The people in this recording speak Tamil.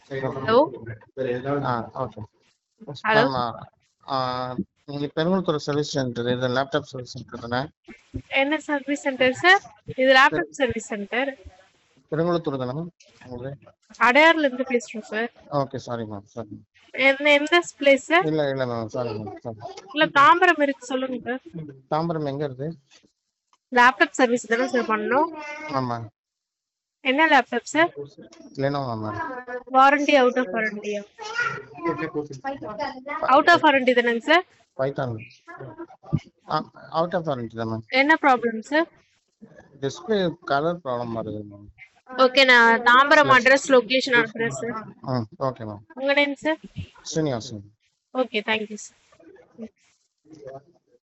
Hello ah okay Hello. Ma'am நீங்கள் பெருங்குளத்தூர் சர்வீஸ் சென்டர் இது லேப்டாப் சர்வீஸ் சென்டர் தானே என்ன சர்வீஸ் சென்டர் சார் இது லேப்டாப் சர்வீஸ் சென்டர் பெருங்குளத்தூர் தானே மேம் உங்களுக்கு அடையார்ல இருந்து பேசுறோம் sir okay sorry ma'am sorry என்ன எந்த பிளேஸ் சார் இல்லை இல்லை மேம் சாரி மேம் சாரி இல்ல தாம்பரம் இருக்கு சொல்லுங்க சார் தாம்பரம் எங்கே இருக்குது லேப்டாப் சர்வீஸ் தானே சார் பண்ணணும் ஆமாம் என்ன laptop sir Lenovo ma'am warranty out of வாரண்டியா அவுட் ஆஃப் வாரண்டி தானேங்க சார் பைத்தான் அவுட் ஆஃப் வாரண்டி தான் மேம் என்ன problem sir display colour problem வருது மேம் ஓகே நான் தாம்பரம் அட்ரஸ் லொகேஷன் அனுப்புறேன் சார் ம் ஓகே மேம் உங்க name sir Srinivasan okay thank you sir